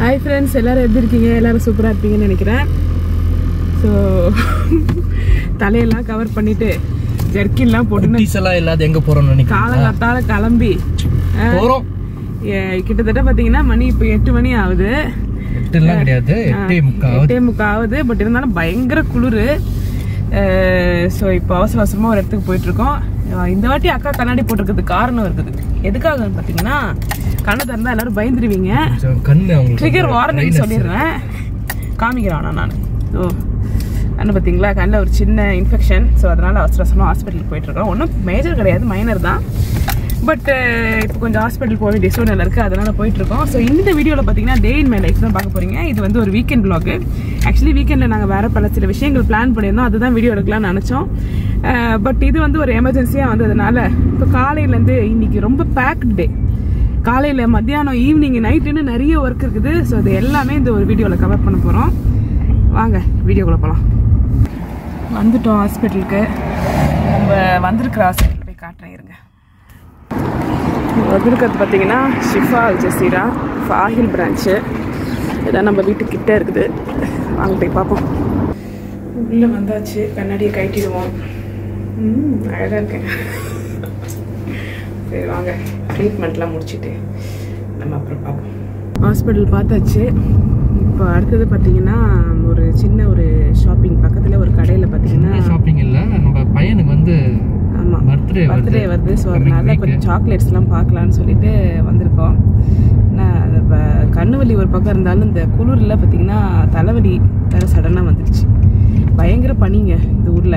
hi friends எல்லாரும் எப்படி இருக்கீங்க எல்லாரும் சூப்பராக இருப்பீங்கன்னு நினைக்கிறேன் ஸோ தலையெல்லாம் கவர் பண்ணிட்டு ஜெர்க்கின்லாம் போட்டுன்னு குட்டீஸ் எல்லாம் இல்லாத எங்க போறோம்னு நினைக்கிறேன் காலங்காத்தால கிளம்பி ஆ, போறோம் ஏ- கிட்டத்தட்ட பார்த்தீங்கன்னா மணி இப்போ எட்டு மணி ஆகுது எட்டு எல்லாம் கிடையாது எட்டே முக்கால் எட்டே முக்கால் ஆகுது பட் இருந்தாலும் பயங்கர குளிர் ஸோ இப்போ அவசர அவசரமாக ஒரு இடத்துக்கு போயிட்டு இருக்கோம் அஹ் இந்த வாட்டி அக்கா கண்ணாடி போட்டிருக்கிறதுக்கு காரணம் இருக்குது எதுக்காகன்னு பார்த்தீங்கன்னா கண்ணை திறந்தா எல்லாரும் பயந்துருவீங்க கொஞ்சம் கண்ணு அவங்களுக்கு ட்ரிகர் வார்னிங் சொல்லிடுறேன் காமிக்கிறேன் நான் ஸோ கண்ணு பார்த்தீங்களா கண்ணில் ஒரு சின்ன இன்ஃபெக்ஷன் ஸோ அதனால் அவசர அவசரமாக ஹாஸ்பிட்டலுக்கு போயிட்டுருக்கோம் ஒன்றும் மேஜர் கிடையாது மைனர் தான் பட் இப்போ கொஞ்சம் ஹாஸ்பிட்டல் போக வேண்டிய சூழ்நிலை இருக்குது அதனால் போயிட்டுருக்கோம் ஸோ இந்த வீடியோவில் பார்த்தீங்கன்னா டே இன் மை லைஃப் தான் பார்க்க போகிறீங்க இது வந்து ஒரு வீக்கெண்ட் vlog ஆக்சுவலி வீக்கெண்டில் நாங்கள் வேறு பல சில விஷயங்கள் பிளான் பண்ணியிருந்தோம் அதுதான் வீடியோ எடுக்கலாம்னு நினச்சோம் பட் இது வந்து ஒரு எமர்ஜென்சியாக வந்ததுனால இப்போ காலையிலேருந்து இன்னைக்கு ரொம்ப பேக்டு டே காலையில் மத்தியானம் ஈவினிங் நைட்டுன்னு நிறைய ஒர்க் இருக்குது ஸோ அது எல்லாமே இந்த ஒரு வீடியோவில் கவர் பண்ண போகிறோம் வாங்க வீடியோக்குள்ளே போகலாம் வந்துட்டோம் ஹாஸ்பிட்டலுக்கு நம்ம வந்திருக்கிற ஹாஸ்பிட்டல் போய் காட்டுறேன் இருங்க வந்திருக்கிறது பார்த்தீங்கன்னா ஷிஃபா அல் ஜசீரா ஃபாஹில் பிரான்ச்சு இதான் நம்ம வீட்டுக்கிட்ட இருக்குது வாங்க போய் பார்ப்போம் உள்ளே வந்தாச்சு கண்ணாடியை கட்டிடுவோம் ம் அழகாக இருக்கேன் சரி வாங்க ட்ரீட்மெண்ட்லாம் முடிச்சுட்டு நம்ம அப்புறம் பார்ப்போம் ஹாஸ்பிட்டல் பார்த்தாச்சு இப்போ அடுத்தது பார்த்தீங்கன்னா ஒரு சின்ன ஒரு ஷாப்பிங் பக்கத்தில் ஒரு கடையில் பார்த்தீங்கன்னா ஷாப்பிங் இல்ல நம்ம பையனுக்கு வந்து ஆமாம் பர்த்டே பர்த்டே வருது ஸோ அதனால கொஞ்சம் சாக்லேட்ஸ்லாம் பார்க்கலான்னு சொல்லிட்டு வந்திருக்கோம் நான் அந்த ப- கண்ணு வலி ஒரு பக்கம் இருந்தாலும் இந்த குளிரில் பார்த்தீங்கன்னா தலைவலி வேறு சடனாக வந்துடுச்சு பயங்கர பனிங்க இந்த ஊரில்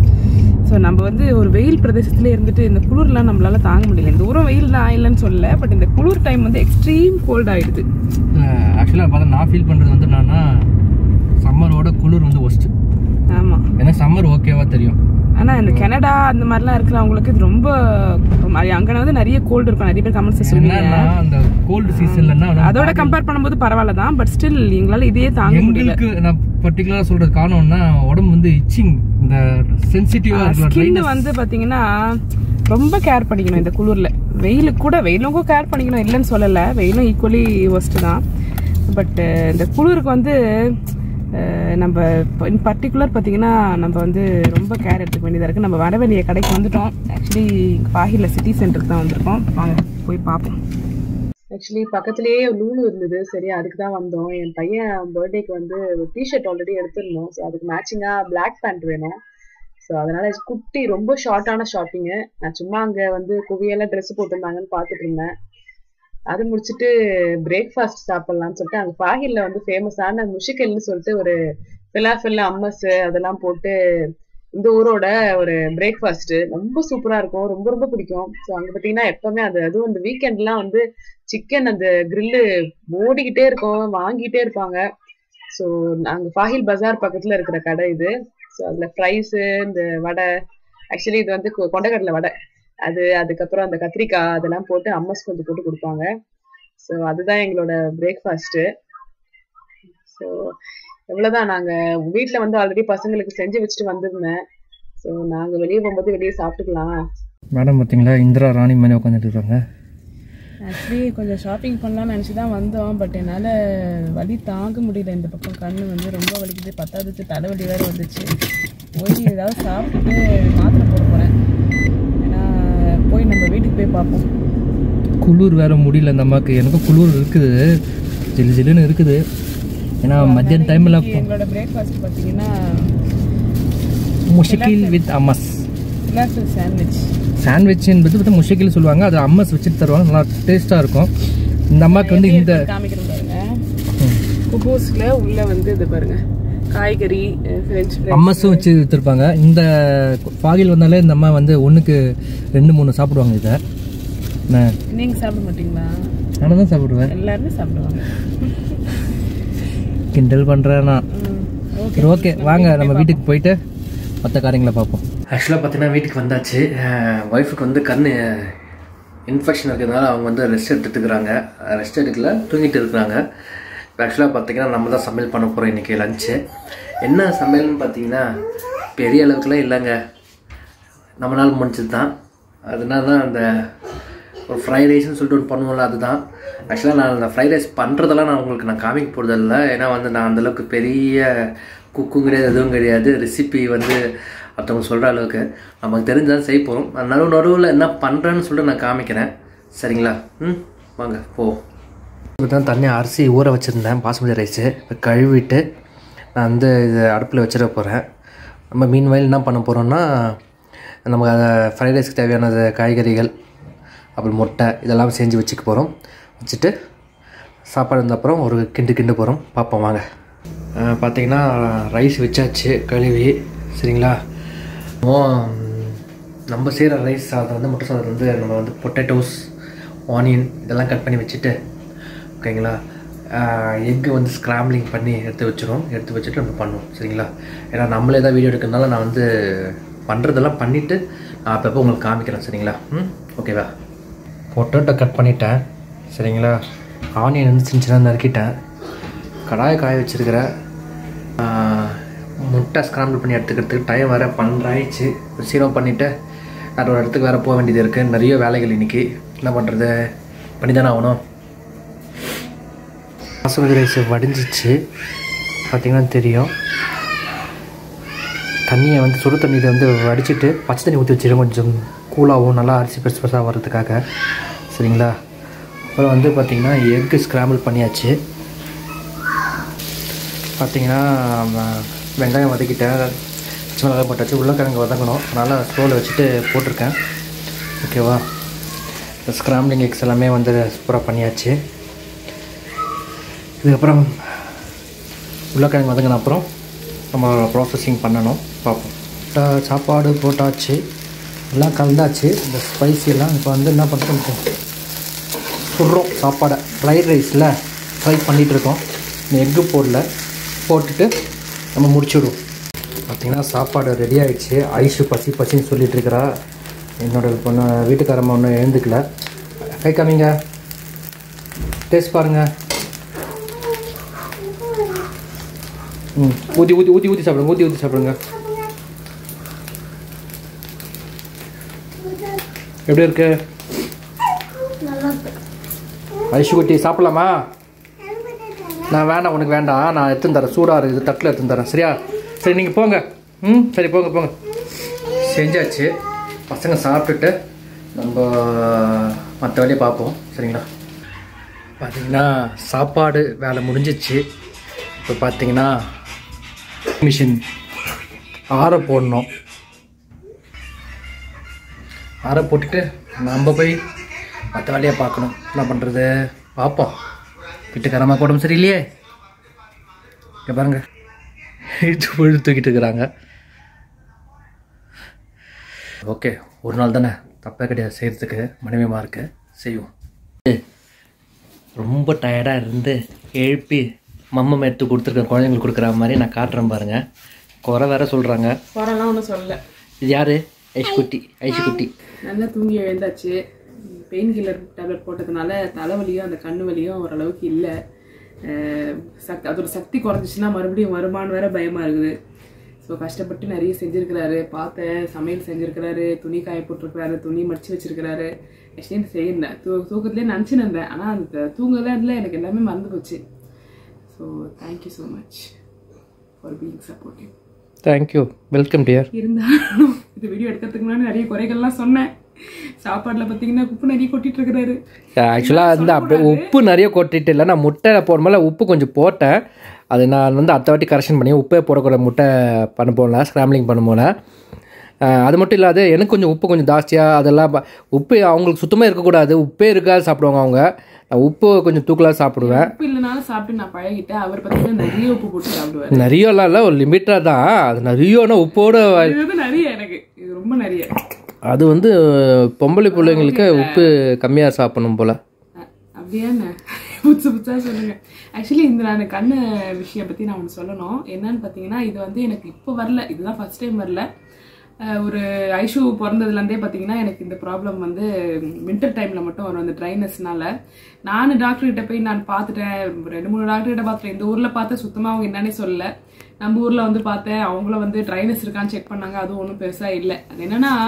ஸோ நம்ம வந்து ஒரு வெயில் பிரதேசத்துல இருந்துட்டு இந்த குளிர்லாம் நம்மளால தாங்க முடியல இந்த ஊரம் வெயில் தான் இல்லைன்னு சொல்லல பட் இந்த குளிர் டைம் வந்து எக்ஸ்ட்ரீம் கோல்ட் ஆயிடுது ஆக்சுவலாக பார்த்தா நான் ஃபீல் பண்றது வந்து என்னன்னா சம்மரோட குளிர் வந்து ஒஸ்ட் ஆமாம் எனக்கு சம்மர் ஓகேவா தெரியும் ஆனால் இந்த கனடா அந்த மாதிரிலாம் இருக்கிறவங்களுக்கு இது ரொம்ப அங்கே வந்து நிறைய கோல்டு இருக்கும் நிறைய பேர் கமெண்ட்ஸ் சொல்லுவீங்க என்னன்னா அந்த கோல்டு சீசன்லன்னா அதோட கம்பேர் பண்ணும்போது பரவாயில்ல தான் பட் ஸ்டில் எங்களால இதையே தாங்க முடியல எங்களுக்கு நான் பர்டிகுலரா சொல்றது காரணம்னா உடம்பு வந்து இச்சிங் இந்த சென்சிட்டிவா இருக்கிற ஸ்கின் வந்து பாத்தீங்கன்னா ரொம்ப கேர் பண்ணிக்கணும் இந்த குளிர்ல வெயிலுக்கு கூட வெயிலுக்கும் கேர் பண்ணிக்கணும் இல்லைன்னு சொல்லல வெயிலும் ஈக்குவலி ஒஸ்ட் தான் பட் இந்த குளிருக்கு வந்து அஹ், நம்ம இன் பர்டிகுலர் பார்த்தீங்கன்னா நம்ம வந்து ரொம்ப கேர் எடுத்துக்க வேண்டியதாக இருக்குது நம்ம வர வேண்டிய கடைக்கு வந்துட்டோம் ஆக்சுவலி பாகில சிட்டி சென்டருக்கு தான் வந்திருக்கோம் வாங்க போய் பார்ப்போம் ஆக்சுவலி பக்கத்துலேயே லூலு இருந்தது சரி அதுக்கு தான் வந்தோம் என் பையன் பர்த்டேக்கு வந்து ஒரு டிஷர்ட் ஆல்ரெடி எடுத்திருந்தோம் ஸோ அதுக்கு மேட்சிங்காக பிளாக் பேண்ட் வேணும் ஸோ அதனால குட்டி ரொம்ப ஷார்ட்டான ஷாப்பிங்கு நான் சும்மா அங்கே வந்து குவியெல்லாம் ட்ரெஸ் போட்டிருந்தாங்கன்னு பார்த்துட்டு இருந்தேன் அது முடிச்சுட்டு பிரேக்ஃபாஸ்ட் சாப்பிட்லாம்னு சொல்லிட்டு அங்கே ஃபாஹில்ல வந்து ஃபேமஸான முஷிக்கல்னு சொல்லிட்டு ஒரு ஃபிலாஃபில் அம்மஸ் அதெல்லாம் போட்டு இந்த ஊரோட ஒரு பிரேக்ஃபாஸ்ட் ரொம்ப சூப்பரா இருக்கும் ரொம்ப ரொம்ப பிடிக்கும் ஸோ அங்க பாத்தீங்கன்னா எப்பவுமே அது அதுவும் இந்த வீக்கெண்ட்லாம் வந்து சிக்கன் அந்த கிரில்லு ஓடிக்கிட்டே இருக்கும் வாங்கிட்டே இருப்பாங்க ஸோ நாங்க ஃபாஹில் பஜார் பக்கத்துல இருக்கிற கடை இது ஸோ அதுல ஃப்ரைஸ் இந்த வடை ஆக்சுவலி இது வந்து கொ- கொண்டக்கடலை வடை அது அதுக்கப்புறம் அந்த கத்திரிக்காய் அதெல்லாம் போட்டு அம்மஸ் கொஞ்சம் போட்டு கொடுப்பாங்க ஸோ அதுதான் எங்களோட பிரேக்ஃபாஸ்ட்டு ஸோ இவ்வளவுதான் நாங்க வீட்ல வந்து ஆல்ரெடி பசங்களுக்கு செஞ்சு வச்சுட்டு வந்திருந்தேன் ஸோ நாங்க வெளியே போகும்போது வெளியே சாப்பிட்டுக்கலாம் மேடம் பார்த்தீங்களா இந்திரா ராணி மாதிரி உட்காந்துட்டு இருக்காங்க ஆக்சுவலி கொஞ்சம் ஷாப்பிங் பண்ணலாம்னு நினச்சி தான் வந்தோம் பட் என்னால் வலி தாங்க முடியல இந்த பக்கம் கண்ணு வந்து ரொம்ப வலிக்குது பத்தாவதுக்கு தலைவலி வேறு வந்துச்சு போய் ஏதாவது சாப்பிட்டுட்டு மாத்திரை போட போகிறேன் ஏன்னா போய் நம்ம வீட்டுக்கு போய் பார்ப்போம் குளிர் வேற முடியல இந்த அம்மாக்கு எனக்கும் குளிர் இருக்குது ஜிலு ஜிலுன்னு இருக்குது ஏன்னா மத்தியான டைமில் இன்னைக்கு எங்களோட பிரேக்ஃபாஸ்ட் பார்த்தீங்கன்னா முஷக்கில் with hummus plaster sandwich sandwich என்பது பார்த்தா முஷக்கில் சொல்லுவாங்க அது அம்மஸ் வச்சுட்டு தருவாங்க நல்லா டேஸ்ட்டாக இருக்கும் இந்த அம்மாக்கு வந்து இந்த காமிக்கிறேன் பாருங்க குபூஸில் உள்ள வந்து இது பாருங்க காய்கறி ஃப்ரெஞ்ச் ஃப்ரை அம்மஸும் வச்சு விற்றுருப்பாங்க இந்த பாகில் வந்தாலே இந்த அம்மா வந்து ஒன்றுக்கு ரெண்டு மூணு சாப்பிடுவாங்க இதை நான் நீங்கள் சாப்பிட மாட்டீங்களா நானும் தான் சாப்பிடுவேன் எல்லாருமே சாப்பிடுவாங்க கிண்டல் பண்ணுறேன் நான் ஓகே சரி ஓகே வாங்க நம்ம வீட்டுக்கு போயிட்டு மற்ற காரியங்களை பார்ப்போம் ஆக்சுவலாக பார்த்தீங்கன்னா வீட்டுக்கு வந்தாச்சு ஒய்ஃபுக்கு வந்து கண் இன்ஃபெக்ஷன் இருக்கிறதுனால அவங்க வந்து ரெஸ்ட் எடுத்துட்டு இருக்கிறாங்க ரெஸ்ட் எடுக்கல தூங்கிட்டு இருக்கிறாங்க இப்போ ஆக்சுவலாக பார்த்தீங்கன்னா நம்ம தான் சமையல் பண்ண போகிறோம் இன்றைக்கி லஞ்சு என்ன சமையல்னு பார்த்தீங்கன்னா பெரிய அளவுக்குலாம் இல்லைங்க நம்மளால் முடிஞ்சது தான் அதனால தான் அந்த ஒரு ஃப்ரைட் ரைஸ்னு சொல்லிட்டு ஒன்று பண்ணுவோம்ல அதுதான் ஆக்சுவலாக நான் அந்த ஃப்ரைட் ரைஸ் பண்ணுறதெல்லாம் நான் உங்களுக்கு நான் காமிக்க போகிறதில்ல ஏன்னா வந்து நான் அந்தளவுக்கு பெரிய குக்கும் கிடையாது எதுவும் கிடையாது ரெசிபி வந்து மற்றவங்க சொல்கிற அளவுக்கு நமக்கு தெரிஞ்சால் செய்ய போகிறோம் நடுவு நடுவில் என்ன பண்ணுறேன்னு சொல்லிட்டு நான் காமிக்கிறேன் சரிங்களா ம் வாங்க போ இப்போ தான் தண்ணி அரிசி ஊற வச்சுருந்தேன் பாசுமதி ரைஸு இப்போ கழுவிட்டு நான் வந்து இது அடுப்பில் வச்சிட போகிறேன் நம்ம மீன் வயல் என்ன பண்ண போகிறோம்னா நமக்கு அதை ஃப்ரைட் ரைஸ்க்கு தேவையான அது காய்கறிகள் அப்புறம் முட்டை இதெல்லாம் செஞ்சு வச்சுக்க போகிறோம் வச்சுட்டு சாப்பாடு இருந்தப்புறம் ஒரு கிண்டு கிண்டு போகிறோம் பார்ப்போம் வாங்க பார்த்தீங்கன்னா ரைஸ் வச்சாச்சு கழுவி சரிங்களா ஓ, நம்ம செய்கிற ரைஸ் சாதம் வந்து முட்டை சாதம் வந்து நம்ம வந்து பொட்டேட்டோஸ் ஆனியன் இதெல்லாம் கட் பண்ணி வச்சுட்டு ஓகேங்களா எக்கு வந்து ஸ்க்ராம்லிங் பண்ணி எடுத்து வச்சிரும் எடுத்து வச்சுட்டு நம்ம பண்ணுவோம் சரிங்களா ஏன்னா நம்மளே தான் வீடியோ எடுக்கிறதுனால நான் வந்து பண்ணுறதெல்லாம் பண்ணிவிட்டு நான் அப்பப்போ உங்களுக்கு காமிக்கிறேன் சரிங்களா ம் ஓகேவா பொட்டேட்டோ கட் பண்ணிட்டேன் சரிங்களா ஆனியன் வந்து சின்ன சின்ன நறுக்கிட்டேன் கடாயை காய வச்சுருக்கிறேன் முட்டை ஸ்க்ராம்பிள் பண்ணி எடுத்துக்கிறதுக்கு டைம் வேறு பன்னெண்டாயிடுச்சு சீரம் பண்ணிவிட்டு நான் ஒரு இடத்துக்கு வேறு போக வேண்டியது இருக்குது நிறைய வேலைகள் இன்றைக்கி என்ன பண்ணுறது பண்ணி தானே ஆகணும் பாசுமதி ரைஸ் வடிஞ்சிச்சு பார்த்தீங்கன்னா தெரியும் தண்ணியை வந்து சுடு தண்ணியை வந்து வடிச்சிட்டு பச்சை தண்ணி ஊற்றி வச்சிருக்கேன் கொஞ்சம் கூலாகவும் நல்லா அரிசி பெருசு பெருசாக வர்றதுக்காக சரிங்களா அப்புறம் வந்து பார்த்திங்கன்னா எக்கு ஸ்க்ராம்பிள் பண்ணியாச்சு பார்த்தீங்கன்னா ம- வெங்காயம் வதக்கிட்டேன் பச்சை மிளகாய் போட்டாச்சு உருளைக்கிழங்கு வதங்கணும் அதனால் ஸ்டோவில் வச்சுட்டு போட்டிருக்கேன் ஓகேவா இந்த ஸ்க்ராம்பிளிங் எக்ஸ் எல்லாமே வந்து சூப்பராக பண்ணியாச்சு இதுக்கப்புறம் உருளைக்கிழங்கு வதங்கின அப்புறம் நம்ம ப்ராசஸிங் பண்ணணும் பார்ப்போம் சா- சாப்பாடு போட்டாச்சு எல்லாம் கலந்தாச்சு இந்த ஸ்பைசி எல்லாம் இப்போ வந்து என்ன பண்ணுறோம் சுடுறோம் சாப்பாடை ஃப்ரைட் ரைஸில் ஃப்ரை பண்ணிகிட்ருக்கோம் இந்த எக்கு போடல போட்டுட்டு நம்ம முடிச்சுடுவோம் பார்த்திங்கன்னா சாப்பாடு ரெடி ஆயிடுச்சு ஐஷு பசி பசின்னு சொல்லிட்டு இருக்கிறா என்னோட பொண்ணு வீட்டுக்காரம்மா ஒன்றும் எழுந்துக்கல கை காமிங்க டேஸ்ட் பாருங்க ம் ஊற்றி ஊற்றி ஊற்றி ஊற்றி சாப்பிடுங்க ஊற்றி ஊற்றி சாப்பிடுங்க எப்படி இருக்கு ஐஷு குட்டி சாப்பிடலாமா நான் வேண்டாம் உனக்கு வேண்டாம் நான் எடுத்துன்னு தரேன் சூடாக இருக்குது தட்டில் எடுத்துன்னு தரேன் சரியா சரி நீங்கள் போங்க ம் சரி போங்க போங்க செஞ்சாச்சு பசங்க சாப்பிட்டுட்டு நம்ம மற்ற வேலையை பார்ப்போம் சரிங்களா பார்த்தீங்கன்னா சாப்பாடு வேலை முடிஞ்சிச்சு இப்போ பார்த்தீங்கன்னா மிஷின் ஆற போடணும் ஆற போட்டுட்டு நம்ம போய் மற்ற வேலையை பார்க்கணும் என்ன பண்ணுறது பார்ப்போம் வீட்டுக்காரம்மா உடம்பு சரியில்லையே இங்கே பாருங்க இழுத்து விழுத்து தூக்கிட்டு இருக்கிறாங்க ஓகே ஒரு நாள் தானே தப்பே கிடையாது செய்கிறதுக்கு மனைவியமாக இருக்கு செய்வோம் ரொம்ப டயர்டாக இருந்து எழுப்பி மம்மம் எடுத்து கொடுத்துருக்கேன் குழந்தைங்களுக்கு கொடுக்குற மாதிரி நான் காட்டுறேன் பாருங்கள் குறை வேற சொல்கிறாங்க குறைலாம் ஒன்றும் சொல்லல இது யார் ஐஷ் குட்டி ஐஷ் குட்டி நல்லா தூங்கி எழுந்தாச்சு பெயின் கில்லர் டேப்லெட் போட்டதுனால தலைவலியும் அந்த கண்ணு வலியும் ஓரளவுக்கு இல்லை சக் அதோட சக்தி குறைஞ்சிச்சுன்னா மறுபடியும் வருமானு வேற பயமா இருக்குது ஸோ கஷ்டப்பட்டு நிறைய செஞ்சிருக்கிறாரு பார்த்தேன் சமையல் செஞ்சிருக்கிறாரு துணி காய போட்டிருக்கிறாரு துணி மடிச்சு வச்சிருக்கிறாரு ஆக்சுவலி செய்யல தூ தூக்கத்துலேயே நினச்சின்னு இருந்தேன் ஆனால் அந்த தூங்கல எனக்கு எல்லாமே மறந்து போச்சு so thank you so much for being supportive thank you welcome dear இருந்தாலும் இந்த வீடியோ எடுக்கிறதுக்கு முன்னாடி நிறைய குறைகள்லாம் சொன்னேன் சாப்பாடுல பார்த்தீங்கன்னா உப்பு நிறைய கொட்டிட்டு இருக்கிறாரு ஆக்சுவலாக வந்து அப்படியே உப்பு நிறைய கொட்டிட்டு இல்லை நான் முட்டை போடும்போது உப்பு கொஞ்சம் போட்டேன் அது நான் வந்து அடுத்த வாட்டி கரெக்ஷன் பண்ணி உப்பே போடக்கூடாது முட்டை பண்ண போகல ஸ்க்ராம்லிங் பண்ண போல அது மட்டும் இல்லாத எனக்கு கொஞ்சம் உப்பு கொஞ்சம் ஜாஸ்தியாக அதெல்லாம் ப- உப்பு அவங்களுக்கு சுத்தமாக இருக்கக்கூடாது உப்பே இருக்காது சாப்பிடுவாங்க அவங்க நான் உப்பு கொஞ்சம் தூக்கலாக சாப்பிடுவேன் உப்பு இல்லைனாலும் சாப்பிட்டு நான் பழகிட்டேன் அவர் பார்த்தீங்கன்னா நிறைய உப்பு போட்டு சாப்பிடுவார் நிறையலாம் இல்லை ஒரு லிமிட்டாக தான் அது நிறையனா உப்போட இது வந்து நிறைய எனக்கு இது ரொம்ப நிறைய அது வந்து பொம்பளை பிள்ளைங்களுக்கு உப்பு கம்மியாக சாப்பிடணும் போல் அ- அப்படியாண்ணே புதுசு புதுசாக சொல்லுங்க ஆக்சுவலி இந்த நான் கண்ணு விஷயம் பற்றி நான் ஒன்று சொல்லணும் என்னன்னு பார்த்தீங்கன்னா இது வந்து எனக்கு இப்போ வரல இதுதான் ஃபர்ஸ்ட் டைம் வரல அஹ் ஒரு ஐஷு பிறந்ததுலேருந்தே பார்த்தீங்கன்னா எனக்கு இந்த ப்ராப்ளம் வந்து வின்டர் டைமில் மட்டும் வரும் அந்த ட்ரைனஸ்னால நான் டாக்டர் கிட்ட போய் நான் பார்த்துட்டேன் ரெண்டு மூணு டாக்டர் கிட்ட பார்த்துட்டேன் இந்த ஊரில் பார்த்து சுத்தமாக அவங்க என்னன்னே சொல்லல நம்ம ஊரில் வந்து பார்த்தேன் அவங்கள வந்து ட்ரைனஸ் இருக்கான்னு செக் பண்ணாங்க அதுவும் ஒன்றும் பெருசாக இல்லை அது என்னன்னா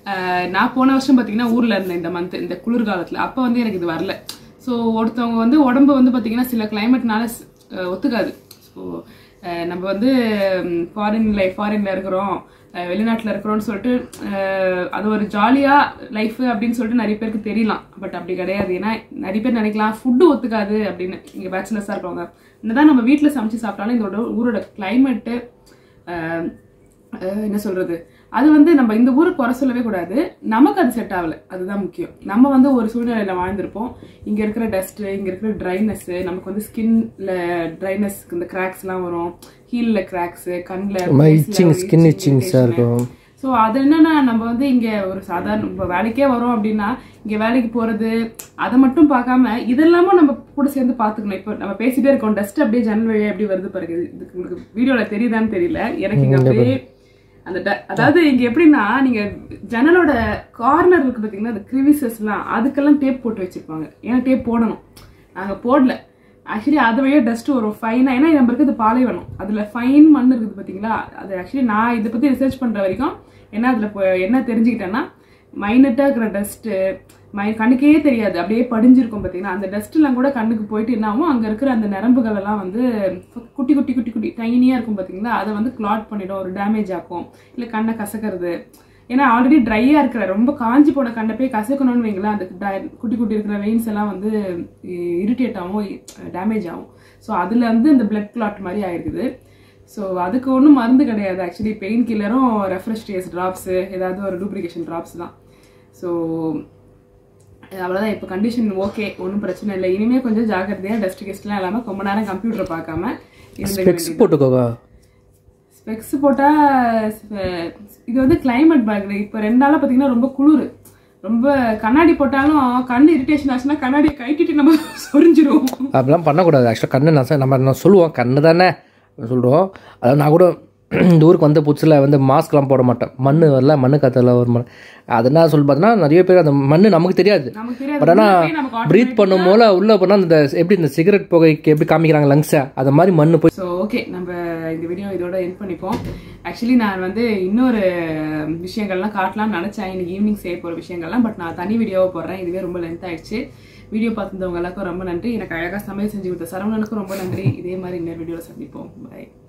அஹ், நான் போன வருஷம் பார்த்தீங்கன்னா ஊரில் இருந்தேன் இந்த மந்த் இந்த குளிர்காலத்தில் அப்போ வந்து எனக்கு இது வரல ஸோ ஒருத்தவங்க வந்து உடம்பு வந்து பார்த்தீங்கன்னா சில கிளைமேட்னால ஒத்துக்காது ஸோ நம்ம வந்து ஃபாரின் லைஃப் ஃபாரின்ல இருக்கிறோம் அஹ், வெளிநாட்டுல இருக்கிறோம்னு சொல்லிட்டு அஹ், அது ஒரு ஜாலியா லைஃப் அப்படின்னு சொல்லிட்டு நிறைய பேருக்கு தெரியலாம் பட் அப்படி கிடையாது ஏன்னா நிறைய பேர் நினைக்கலாம் ஃபுட்டு ஒத்துக்காது அப்படின்னு இங்க பேச்சுலர்ஸா இருக்கவங்க என்னதான் நம்ம வீட்டில் சமைச்சு சாப்பிட்டாலும் இதோட ஊரோட கிளைமேட்டு என்ன சொல்றது அது வந்து நம்ம இந்த ஊரை குறை சொல்லவே கூடாது நமக்கு அது செட் ஆகல அதுதான் முக்கியம் நம்ம வந்து ஒரு சூழ்நிலையில வாழ்ந்திருப்போம் இங்க இருக்கிற டஸ்ட் இங்க இருக்கிற ட்ரைனஸ் நமக்கு வந்து ஸ்கின்ல ட்ரைனஸ் இந்த கிராக்ஸ் எல்லாம் வரும் ஹீல்ல கிராக்ஸ் கண்ணில் இச்சிங் ஸ்கின் இச்சிங்ஸாக இருக்கும் ஸோ அது என்னன்னா நம்ம வந்து இங்க ஒரு சாதாரண இப்போ வேலைக்கே வரோம் அப்படின்னா இங்க வேலைக்கு போறது அதை மட்டும் பார்க்காம இதெல்லாமும் நம்ம கூட சேர்ந்து பார்த்துக்கணும் இப்போ நம்ம பேசிட்டே இருக்கோம் டஸ்ட் அப்படியே ஜன்னல் வழியா எப்படி வருது பாருங்க இதுக்கு உங்களுக்கு வீடியோல தெரியுதான்னு தெரியல எனக்கு இங்க அப்படியே அந்த ட- அதாவது இங்க எப்படின்னா நீங்க ஜன்னலோட கார்னர் இருக்கு பாத்தீங்கன்னா அந்த கிரிவிசஸ்லாம் அதுக்கெல்லாம் டேப் போட்டு வச்சிருப்பாங்க ஏன்னா டேப் போடணும் நாங்க போடல ஆக்சுவலி அது வழியா டஸ்ட் வரும் ஃபைனா ஏன்னா நம்ம இருக்கிறது பாலைவனம் அதுல ஃபைன் மண் இருக்குது பாத்தீங்களா அது ஆக்சுவலி நான் இதை பத்தி ரிசர்ச் பண்ற வரைக்கும் என்ன அதுல இப்போ என்ன தெரிஞ்சுக்கிட்டேன்னா மைனட்டா இருக்கிற டஸ்ட் மை கண்ணுக்கே தெரியாது அப்படியே படிஞ்சிருக்கும் பார்த்தீங்கன்னா அந்த டஸ்ட்லாம் கூட கண்ணுக்கு போயிட்டு என்ன ஆகும் அங்கே இருக்கிற அந்த நரம்புகள் எல்லாம் வந்து குட்டி குட்டி குட்டி குட்டி டைனியாக இருக்கும் பார்த்தீங்களா அதை வந்து கிளாட் பண்ணிடும் ஒரு டேமேஜ் ஆக்கும் இல்லை கண்ணை கசக்கிறது ஏன்னா ஆல்ரெடி ட்ரையாக இருக்கிற ரொம்ப காஞ்சி போன கண்ணை போய் கசக்கணும்னு வைங்களேன் அந்த di- குட்டி குட்டி இருக்கிற வெயின்ஸ் எல்லாம் வந்து இரிட்டேட் ஆகும் டேமேஜ் ஆகும் ஸோ அதில் வந்து இந்த பிளட் கிளாட் மாதிரி ஆயிருக்குது ஸோ அதுக்கு ஒன்றும் மருந்து கிடையாது ஆக்சுவலி பெயின் கில்லரும் ரெஃப்ரெஷ்டியஸ் ட்ராப்ஸு ஏதாவது ஒரு டூப்ளிகேஷன் ட்ராப்ஸ் தான் ஸோ அவ்வளோதான் இப்போ கண்டிஷன் ஓகே ஒன்றும் பிரச்சனை இல்லை இனிமேல் கொஞ்சம் ஜாக்கிரதையாக டஸ்ட் கெஸ்ட்லாம் இல்லாமல் ரொம்ப நேரம் கம்ப்யூட்டரை பார்க்காம இருந்துக்க ஸ்பெக்ஸ் போட்டுக்கோங்க ஸ்பெக்ஸ் போட்டால் இது வந்து கிளைமேட் பேக் இப்போ ரெண்டு நாளாக பார்த்தீங்கன்னா ரொம்ப குளிர் ரொம்ப கண்ணாடி போட்டாலும் கண் இரிட்டேஷன் ஆச்சுன்னா கண்ணாடியை கைட்டிட்டு நம்ம சொரிஞ்சிருவோம் அப்படிலாம் பண்ணக்கூடாது ஆக்சுவலாக கண்ணு நான் சொ- நம்ம நான் சொல்லுவோம் கண்ணு தானே சொல்கிறோம் அதாவது நான் கூட இந்த ஊருக்கு வந்த புதுசில் வந்து மாஸ்க்லாம் போட மாட்டேன் மண் வரல மண்ணு காற்றுல ஒரு மண் அது என்ன சொல்லி பார்த்தீங்கன்னா நிறைய பேர் அந்த மண் நமக்கு தெரியாது நமக்கு தெரியாது பட் ஆனால் உள்ளே நமக்கு ப்ரீத் பண்ணும் போல உள்ளே போனால் இந்த எப்படி இந்த சிகரெட் புகைக்கு எப்படி காமிக்கிறாங்க லங்ஸை அது மாதிரி மண் போய் ஸோ ஓகே நம்ம இந்த வீடியோ இதோட என் பண்ணிப்போம் ஆக்சுவலி நான் வந்து இன்னொரு விஷயங்கள்லாம் காட்டலாம்னு நினச்சேன் இன்னைக்கு ஈவினிங் செய்ய போகிற விஷயங்கள்லாம் பட் நான் தனி வீடியோவை போடுறேன் இதுவே ரொம்ப லென்த் ஆயிடுச்சு வீடியோ பார்த்துருந்தவங்க எல்லாருக்கும் ரொம்ப நன்றி எனக்கு அழகாக சமையல் செஞ்சு கொடுத்த சரவணனுக்கும் ரொம்ப நன்றி இதே மாதிரி இன்னொரு வீடியோவில் சந்திப்போம் பாய்